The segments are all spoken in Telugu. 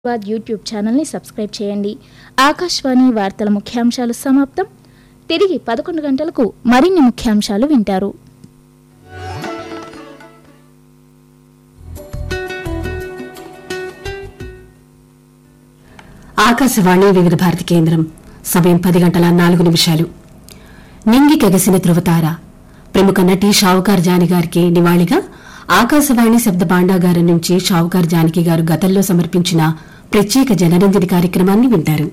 హైదరాబాద్ యూట్యూబ్ ఛానల్ని సబ్స్క్రైబ్ చేయండి ఆకాశవాణి వార్తల ముఖ్యాంశాలు సమాప్తం తిరిగి పదకొండు గంటలకు మరిన్ని ముఖ్యాంశాలు వింటారు ఆకాశవాణి వివిధ భారతి కేంద్రం సమయం పది గంటల నాలుగు నిమిషాలు నింగి కగసిన ధృవతార ప్రముఖ నటి షావుకార్ జాని గారికి నివాళిగా ఆకాశవాణి శబ్ద భాండాగారం నుంచి షావుకార్ జానకి గారు గతంలో సమర్పించిన ప్రత్యేక జనరంజని కార్యక్రమాన్ని వింటారు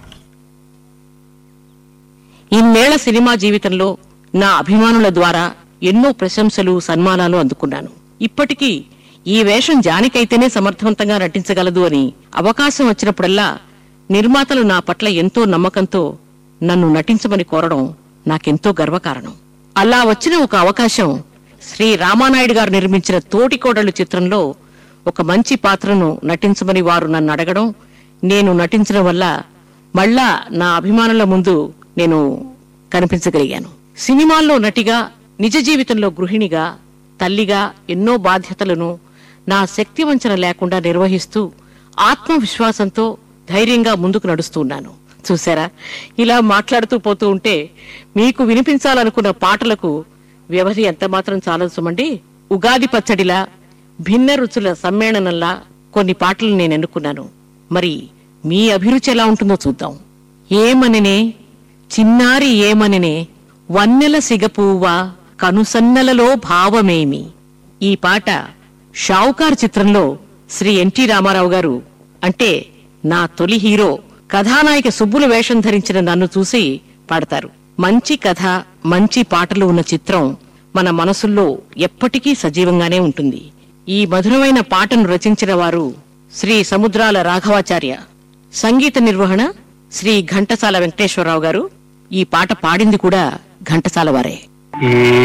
ఇన్నేళ్ల సినిమా జీవితంలో నా అభిమానుల ద్వారా ఎన్నో ప్రశంసలు సన్మానాలు అందుకున్నాను ఇప్పటికీ ఈ వేషం జానికైతేనే సమర్థవంతంగా నటించగలదు అని అవకాశం వచ్చినప్పుడల్లా నిర్మాతలు నా పట్ల ఎంతో నమ్మకంతో నన్ను నటించమని కోరడం నాకెంతో గర్వకారణం అలా వచ్చిన ఒక అవకాశం శ్రీ రామానాయుడు గారు నిర్మించిన తోటికోడలు చిత్రంలో ఒక మంచి పాత్రను నటించమని వారు నన్ను అడగడం నేను నటించడం వల్ల మళ్ళా నా అభిమానుల ముందు నేను కనిపించగలిగాను సినిమాల్లో నటిగా నిజ జీవితంలో గృహిణిగా తల్లిగా ఎన్నో బాధ్యతలను నా శక్తి వంచన లేకుండా నిర్వహిస్తూ ఆత్మవిశ్వాసంతో ధైర్యంగా ముందుకు నడుస్తున్నాను చూసారా ఇలా మాట్లాడుతూ పోతూ ఉంటే మీకు వినిపించాలనుకున్న పాటలకు వ్యవధి ఎంత మాత్రం చాలదు సుమండి ఉగాది పచ్చడిలా భిన్న రుచుల సమ్మేళనంలా కొన్ని పాటలు నేను ఎన్నుకున్నాను మరి మీ అభిరుచి ఎలా ఉంటుందో చూద్దాం ఏమనినే చిన్నారి ఏమనినే వన్నెల సిగపువ్వా కనుసన్నలలో భావమేమి ఈ పాట షావుకార్ చిత్రంలో శ్రీ ఎన్టీ రామారావు గారు అంటే నా తొలి హీరో కథానాయక సుబ్బుల వేషం ధరించిన నన్ను చూసి పాడతారు మంచి కథ మంచి పాటలు ఉన్న చిత్రం మన మనసుల్లో ఎప్పటికీ సజీవంగానే ఉంటుంది ఈ మధురమైన పాటను రచించిన వారు శ్రీ సముద్రాల రాఘవాచార్య సంగీత నిర్వహణ శ్రీ ఘంటసాల వెంకటేశ్వరరావు గారు ఈ పాట పాడింది కూడా ఘంటసాల వారే